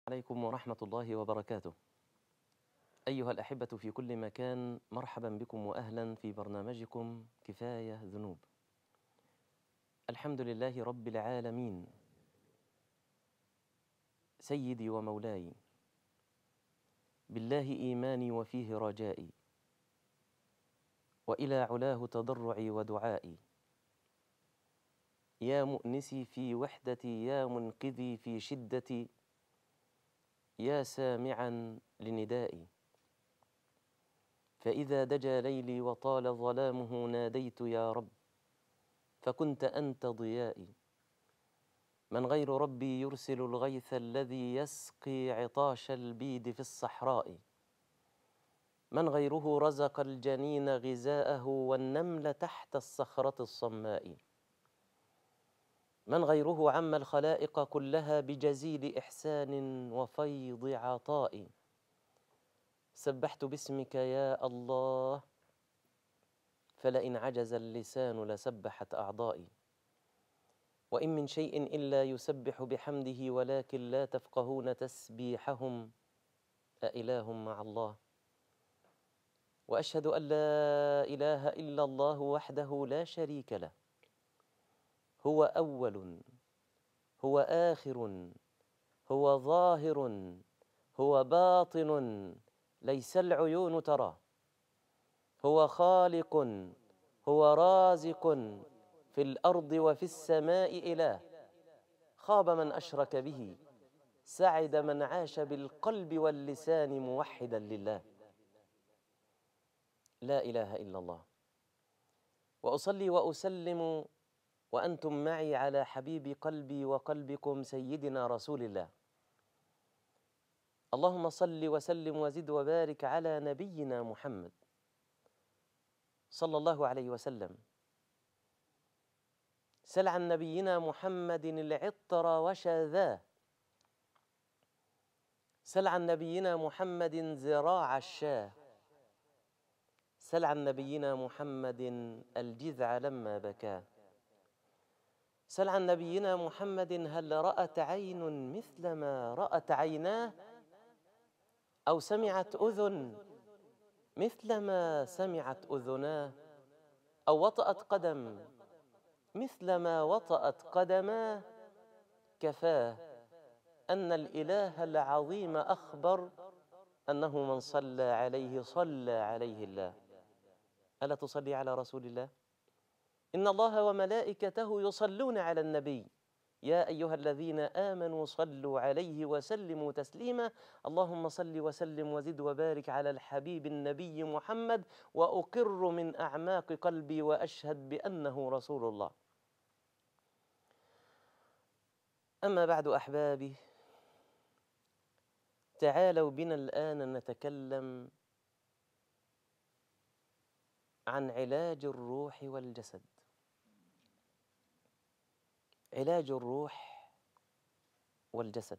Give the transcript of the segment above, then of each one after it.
عليكم ورحمة الله وبركاته. أيها الأحبة في كل مكان مرحبا بكم وأهلا في برنامجكم كفاية ذنوب. الحمد لله رب العالمين سيدي ومولاي بالله إيماني وفيه رجائي وإلى علاه تضرعي ودعائي يا مؤنسي في وحدتي يا منقذي في شدتي يا سامعا لندائي فإذا دجى ليلي وطال ظلامه ناديت يا رب فكنت أنت ضيائي من غير ربي يرسل الغيث الذي يسقي عطاش البيد في الصحراء من غيره رزق الجنين غذاءه والنمل تحت الصخرة الصماء من غيره عم الخلائق كلها بجزيل إحسان وفيض عطاء سبحت باسمك يا الله فلئن عجز اللسان لسبحت أعضائي وإن من شيء إلا يسبح بحمده ولكن لا تفقهون تسبيحهم أإله مع الله وأشهد أن لا إله إلا الله وحده لا شريك له هو أول هو آخر هو ظاهر هو باطن ليس العيون تراه هو خالق هو رازق في الارض وفي السماء اله خاب من اشرك به سعد من عاش بالقلب واللسان موحدا لله لا اله الا الله واصلي واسلم وانتم معي على حبيب قلبي وقلبكم سيدنا رسول الله اللهم صل وسلم وزد وبارك على نبينا محمد صلى الله عليه وسلم سل عن نبينا محمد العطر وشذاه سل عن نبينا محمد ذراع الشاه سل عن نبينا محمد الجذع لما بكى سل عن نبينا محمد هل رأت عين مثل ما رأت عيناه أو سمعت أذن مثل ما سمعت أذناه أو وطأت قدم مثل ما وطأت قدماه كفاه أن الإله العظيم أخبر أنه من صلى عليه صلى عليه الله ألا تصلي على رسول الله؟ إن الله وملائكته يصلون على النبي يا أيها الذين آمنوا صلوا عليه وسلموا تسليما اللهم صل وسلم وزد وبارك على الحبيب النبي محمد وأقر من أعماق قلبي وأشهد بأنه رسول الله أما بعد أحبابي تعالوا بنا الآن نتكلم عن علاج الروح والجسد علاج الروح والجسد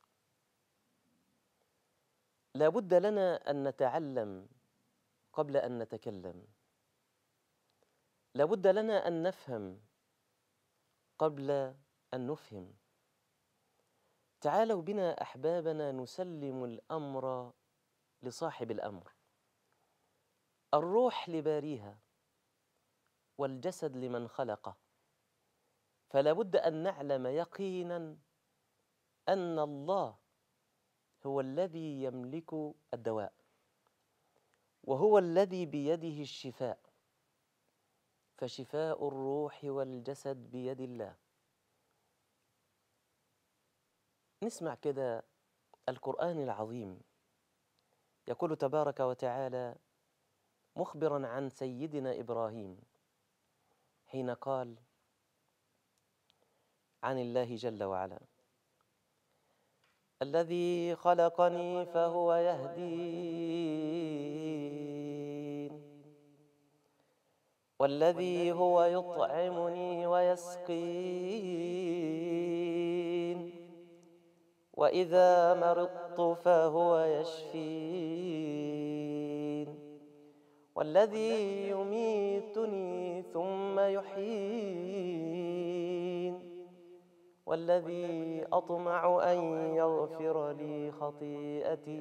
لا بد لنا ان نتعلم قبل ان نتكلم لا بد لنا ان نفهم قبل ان نفهم تعالوا بنا احبابنا نسلم الامر لصاحب الامر الروح لباريها والجسد لمن خلقه فلا بد ان نعلم يقينا ان الله هو الذي يملك الدواء وهو الذي بيده الشفاء فشفاء الروح والجسد بيد الله نسمع كده القران العظيم يقول تبارك وتعالى مخبرا عن سيدنا ابراهيم حين قال عن الله جل وعلا الذي خلقني فهو يهدين والذي هو يطعمني ويسقين واذا مرضت فهو يشفين والذي يميتني ثم يحيين والذي أطمع أن يغفر لي خطيئتي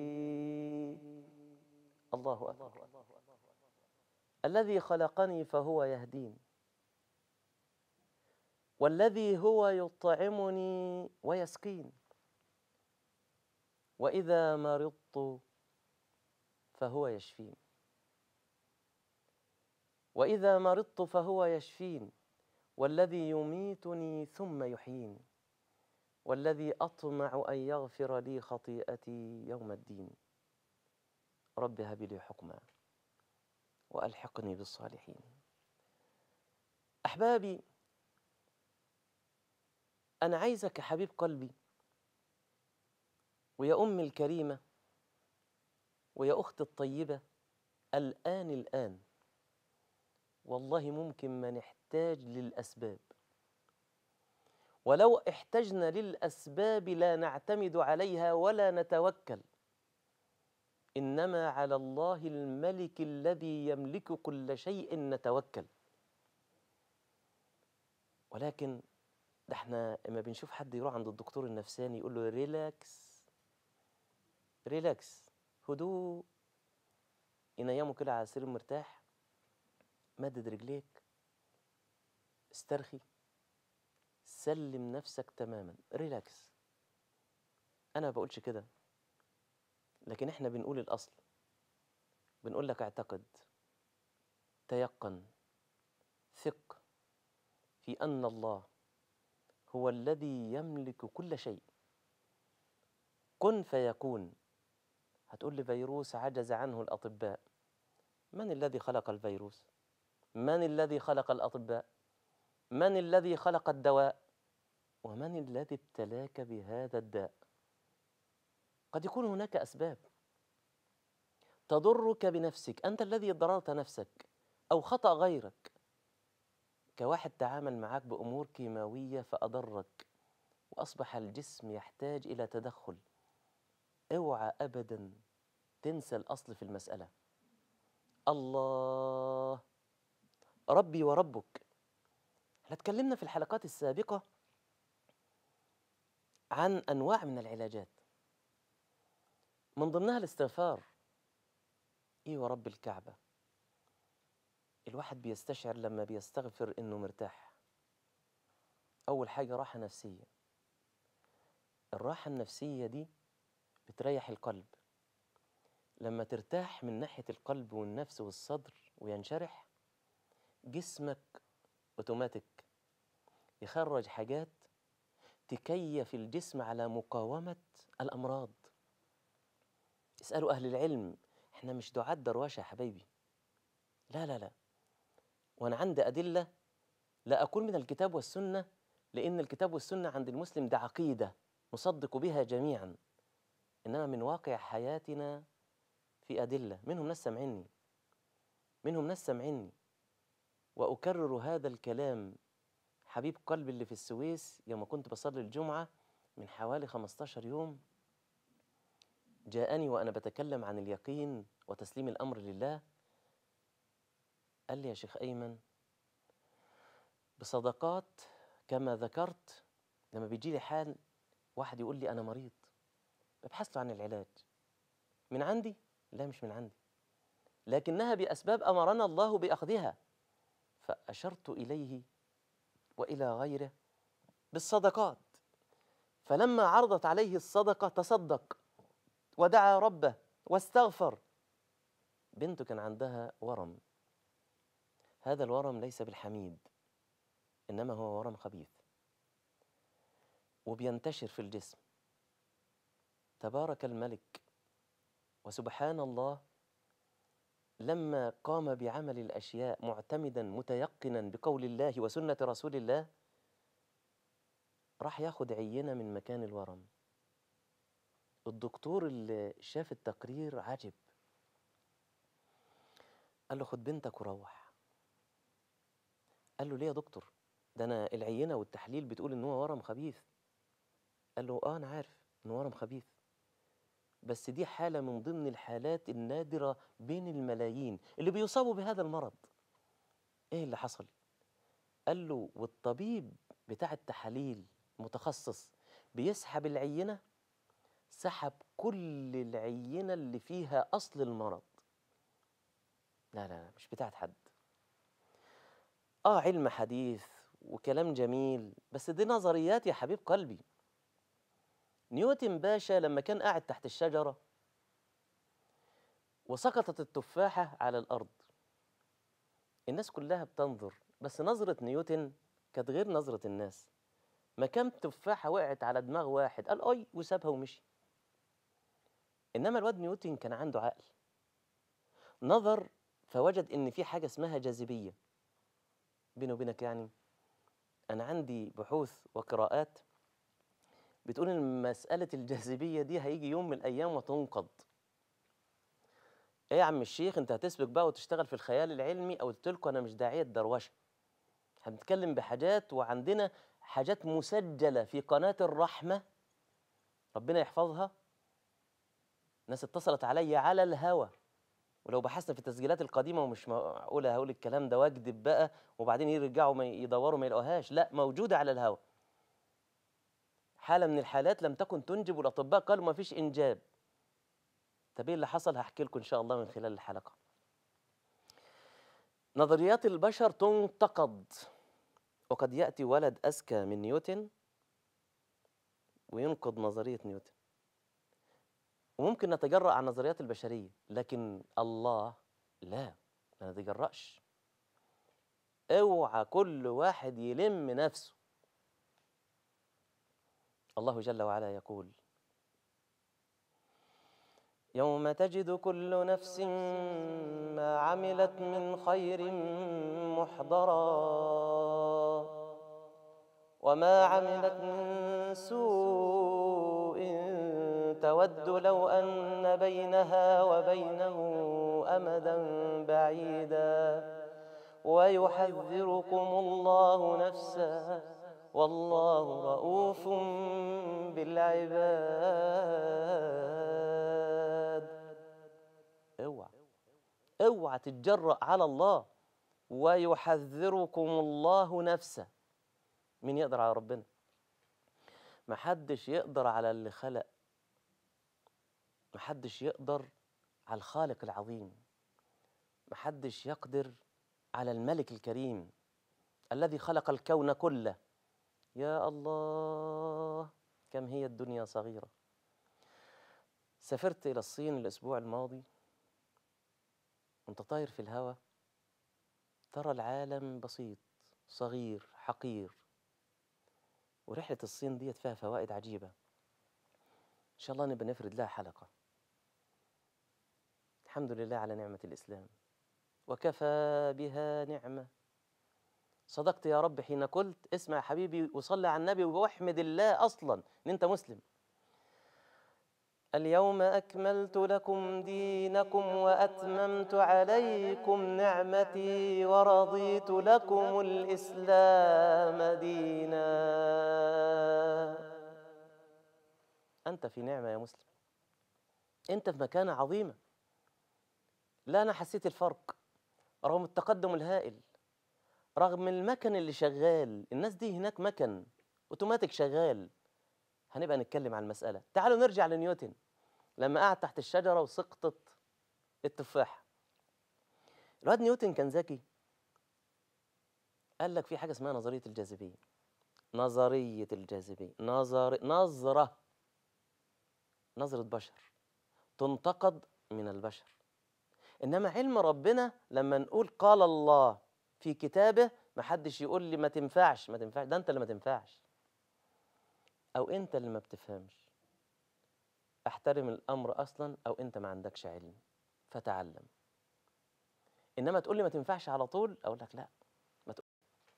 الله أكبر الذي خلقني فهو يهدين والذي هو يطعمني ويسقين وإذا مرضت فهو يشفين وإذا مرضت فهو يشفين والذي يميتني ثم يحيين والذي أطمع أن يغفر لي خطيئتي يوم الدين رب هب لي حكما وألحقني بالصالحين أحبابي أنا عايزك يا حبيب قلبي ويا أمي الكريمة ويا أختي الطيبة الآن الآن والله ممكن ما نحتاج للأسباب ولو احتجنا للأسباب لا نعتمد عليها ولا نتوكل إنما على الله الملك الذي يملك كل شيء نتوكل ولكن ده احنا اما بنشوف حد يروح عند الدكتور النفساني يقول له ريلاكس ريلاكس هدوء ينيمه كده على سرير مرتاح مدد رجليك استرخي سلم نفسك تماما ريلاكس انا ما بقولش كده لكن احنا بنقول الاصل بنقول لك اعتقد تيقن ثق في ان الله هو الذي يملك كل شيء كن فيكون هتقول لي فيروس عجز عنه الاطباء من الذي خلق الفيروس من الذي خلق الاطباء من الذي خلق الدواء ومن الذي ابتلاك بهذا الداء قد يكون هناك اسباب تضرك بنفسك انت الذي ضررت نفسك او خطا غيرك كواحد تعامل معك بامور كيماويه فاضرك واصبح الجسم يحتاج الى تدخل اوعى ابدا تنسى الاصل في المساله الله ربي وربك احنا اتكلمنا في الحلقات السابقه عن انواع من العلاجات من ضمنها الاستغفار ايه ورب الكعبه الواحد بيستشعر لما بيستغفر انه مرتاح اول حاجه راحه نفسيه الراحه النفسيه دي بتريح القلب لما ترتاح من ناحيه القلب والنفس والصدر وينشرح جسمك اوتوماتيك يخرج حاجات تكيف الجسم على مقاومه الامراض اسالوا اهل العلم احنا مش دعاة دروشه يا حبايبي لا لا لا وانا عندي ادله لا اكون من الكتاب والسنه لان الكتاب والسنه عند المسلم ده عقيده نصدق بها جميعا انما من واقع حياتنا في ادله منهم ناس سامعيني منهم ناس سامعيني واكرر هذا الكلام حبيب قلبي اللي في السويس يوم كنت بصلي الجمعه من حوالي 15 يوم جاءني وانا بتكلم عن اليقين وتسليم الامر لله قال لي يا شيخ ايمن بصدقات كما ذكرت لما بيجي لي حال واحد يقول لي انا مريض ببحث له عن العلاج من عندي لا مش من عندي لكنها باسباب امرنا الله باخذها فاشرت اليه والى غيره بالصدقات فلما عرضت عليه الصدقه تصدق ودعا ربه واستغفر بنته كان عندها ورم هذا الورم ليس بالحميد انما هو ورم خبيث وبينتشر في الجسم تبارك الملك وسبحان الله لما قام بعمل الاشياء معتمدا متيقنا بقول الله وسنه رسول الله راح ياخد عينه من مكان الورم الدكتور اللي شاف التقرير عجب قال له خد بنتك وروح قال له ليه يا دكتور ده انا العينه والتحليل بتقول ان هو ورم خبيث قال له اه انا عارف ان ورم خبيث بس دي حاله من ضمن الحالات النادره بين الملايين اللي بيصابوا بهذا المرض ايه اللي حصل قال له والطبيب بتاع التحاليل متخصص بيسحب العينة سحب كل العينة اللي فيها أصل المرض لا لا لا مش بتاعت حد آه علم حديث وكلام جميل بس دي نظريات يا حبيب قلبي نيوتن باشا لما كان قاعد تحت الشجرة وسقطت التفاحة على الأرض الناس كلها بتنظر بس نظرة نيوتن كانت غير نظرة الناس ما كام تفاحة وقعت على دماغ واحد قال أي وسابها ومشي إنما الواد نيوتن كان عنده عقل نظر فوجد إن في حاجة اسمها جاذبية بيني وبينك يعني أنا عندي بحوث وقراءات بتقول إن مسألة الجاذبية دي هيجي يوم من الأيام وتنقض إيه يا عم الشيخ أنت هتسبق بقى وتشتغل في الخيال العلمي أو قلت لكم أنا مش داعية دروشة هنتكلم بحاجات وعندنا حاجات مسجلة في قناة الرحمة ربنا يحفظها ناس اتصلت علي على الهوى ولو بحثنا في التسجيلات القديمة ومش معقولة هقول الكلام ده واكذب بقى وبعدين يرجعوا ما يدوروا ما يلاقوهاش لا موجودة على الهوى حالة من الحالات لم تكن تنجب والأطباء قالوا ما فيش إنجاب طب ايه اللي حصل هحكي لكم إن شاء الله من خلال الحلقة نظريات البشر تنتقد وقد يأتي ولد أذكى من نيوتن وينقض نظرية نيوتن وممكن نتجرأ على النظريات البشرية لكن الله لا ما نتجرأش اوعى كل واحد يلم نفسه الله جل وعلا يقول يوم تجد كل نفس ما عملت من خير محضرا وما عملت من سوء تود لو أن بينها وبينه أمدا بعيدا ويحذركم الله نفسه والله رؤوف بالعباد اوعى اوعى تتجرأ على الله ويحذركم الله نفسه مين يقدر على ربنا محدش يقدر على اللي خلق محدش يقدر على الخالق العظيم محدش يقدر على الملك الكريم الذي خلق الكون كله يا الله كم هي الدنيا صغيرة سافرت إلى الصين الأسبوع الماضي وانت طاير في الهواء ترى العالم بسيط صغير حقير ورحلة الصين ديت فيها فوائد عجيبة إن شاء الله نبقى نفرد لها حلقة الحمد لله على نعمة الإسلام وكفى بها نعمة صدقت يا رب حين قلت اسمع يا حبيبي وصلي على النبي واحمد الله أصلا إن أنت مسلم اليوم أكملت لكم دينكم وأتممت عليكم نعمتي ورضيت لكم الإسلام دينا أنت في نعمة يا مسلم أنت في مكانة عظيمة لا أنا حسيت الفرق رغم التقدم الهائل رغم المكن اللي شغال الناس دي هناك مكن اوتوماتيك شغال هنبقى نتكلم عن المسألة تعالوا نرجع لنيوتن لما قعد تحت الشجرة وسقطت التفاحة الواد نيوتن كان ذكي قال لك في حاجة اسمها نظرية الجاذبية نظرية الجاذبية نظر نظرة نظرة بشر تنتقد من البشر إنما علم ربنا لما نقول قال الله في كتابه ما حدش يقول لي ما تنفعش ما تنفعش ده أنت اللي ما تنفعش أو أنت اللي ما بتفهمش احترم الأمر أصلا أو أنت ما عندكش علم فتعلم إنما تقول لي ما تنفعش على طول أقول لك لا ما تقول.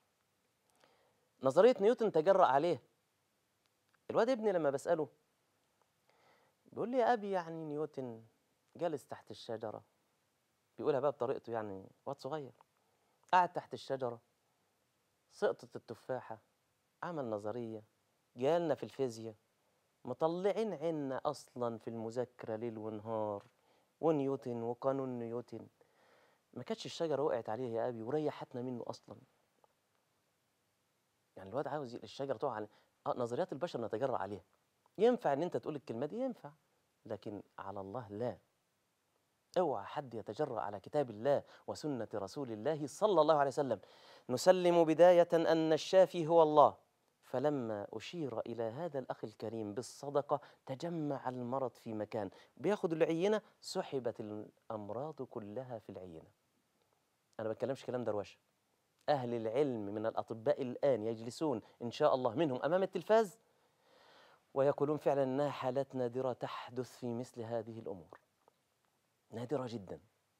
نظرية نيوتن تجرأ عليه الواد ابني لما بسأله بيقول لي يا أبي يعني نيوتن جالس تحت الشجرة بيقولها بقى بطريقته يعني واد صغير قعد تحت الشجرة سقطت التفاحة عمل نظرية جالنا في الفيزياء مطلعين عنا أصلا في المذاكرة ليل ونهار ونيوتن وقانون نيوتن ما كانتش الشجرة وقعت عليه يا أبي وريحتنا منه أصلا يعني الواد عاوز الشجرة تقع عليه اه نظريات البشر نتجرأ عليها ينفع ان انت تقول الكلمه دي ينفع لكن على الله لا اوعى حد يتجرأ على كتاب الله وسنه رسول الله صلى الله عليه وسلم نسلم بدايه ان الشافي هو الله فلما أشير إلى هذا الأخ الكريم بالصدقة تجمع المرض في مكان بياخد العينة سحبت الأمراض كلها في العينة أنا ما بتكلمش كلام دروشة أهل العلم من الأطباء الآن يجلسون إن شاء الله منهم أمام التلفاز ويقولون فعلا أنها حالات نادرة تحدث في مثل هذه الأمور نادرة جدا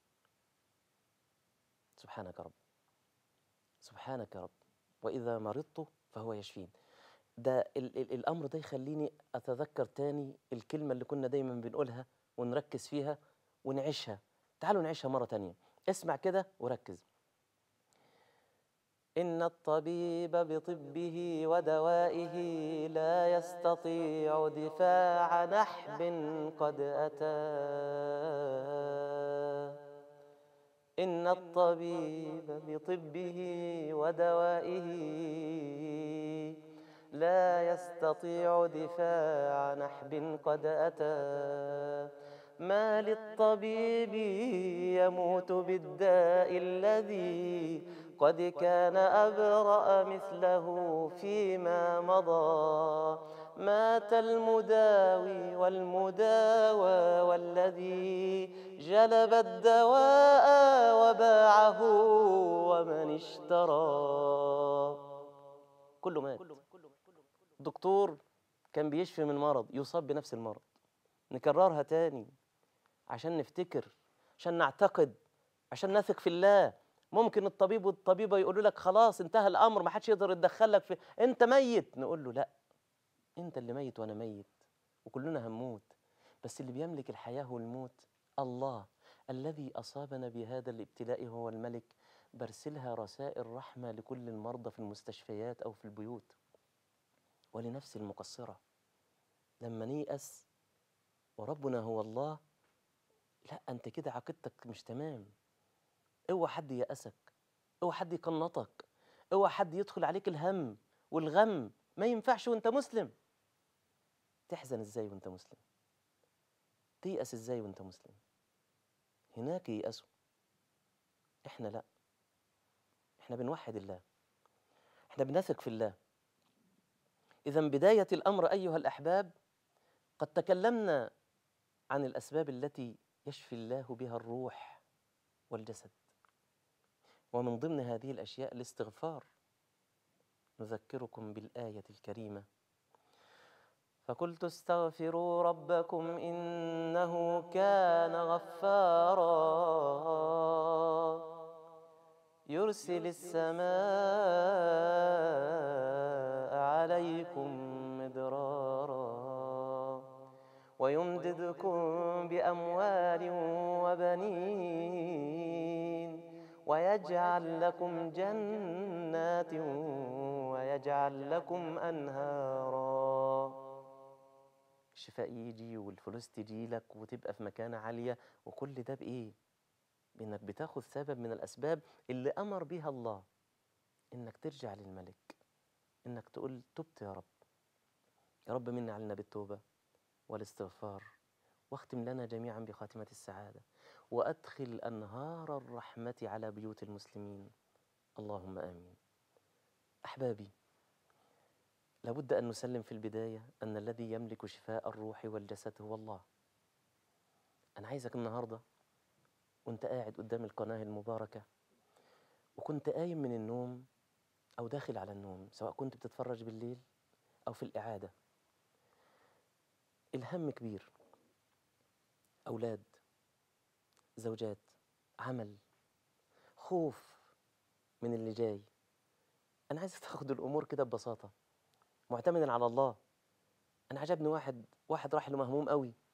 سبحانك رب سبحانك رب وإذا مرضت فهو يشفين ده ال ال الأمر ده يخليني أتذكر تاني الكلمة اللي كنا دايما بنقولها ونركز فيها ونعيشها تعالوا نعيشها مرة تانية اسمع كده وركز إن الطبيب بطبه ودوائه لا يستطيع دفاع نحب قد أتى إن الطبيب بطبه ودوائه لا يستطيع دفاع نحب قد أتى ما للطبيب يموت بالداء الذي قد كان أبرأ مثله فيما مضى مات المداوي والمداوى والذي جلب الدواء وباعه ومن اشترى كله مات دكتور كان بيشفي من مرض يصاب بنفس المرض نكررها تاني عشان نفتكر عشان نعتقد عشان نثق في الله ممكن الطبيب والطبيبه يقولوا لك خلاص انتهى الامر ما حدش يقدر يتدخلك في انت ميت نقول له لا انت اللي ميت وانا ميت وكلنا هنموت بس اللي بيملك الحياه والموت الله الذي اصابنا بهذا الابتلاء هو الملك برسلها رسائل رحمه لكل المرضى في المستشفيات او في البيوت ولنفس المقصره لما نيأس وربنا هو الله لا انت كده عقيدتك مش تمام اوعى حد يأسك اوعى حد يقنطك اوعى حد يدخل عليك الهم والغم ما ينفعش وانت مسلم تحزن ازاي وانت مسلم تيأس ازاي وانت مسلم هناك ييأسوا احنا لا احنا بنوحد الله احنا بنثق في الله اذا بداية الامر ايها الاحباب قد تكلمنا عن الاسباب التي يشفي الله بها الروح والجسد ومن ضمن هذه الاشياء الاستغفار نذكركم بالايه الكريمه فقلت استغفروا ربكم انه كان غفارا يرسل السماء عليكم مدرارا ويمددكم باموال وبنين ويجعل لكم جنات ويجعل لكم انهارا الشفاء يجي والفلوس تجي لك وتبقى في مكانة عالية وكل ده بإيه؟ بإنك بتاخذ سبب من الأسباب اللي أمر بها الله إنك ترجع للملك إنك تقول تبت يا رب يا رب مني علينا بالتوبة والاستغفار واختم لنا جميعا بخاتمة السعادة وأدخل أنهار الرحمة على بيوت المسلمين اللهم آمين أحبابي لابد أن نسلم في البداية أن الذي يملك شفاء الروح والجسد هو الله أنا عايزك النهاردة وأنت قاعد قدام القناة المباركة وكنت قايم من النوم أو داخل على النوم سواء كنت بتتفرج بالليل أو في الإعادة الهم كبير أولاد زوجات عمل خوف من اللي جاي أنا عايزك تاخد الأمور كده ببساطة معتمدا على الله أنا عجبني واحد واحد راح له مهموم قوي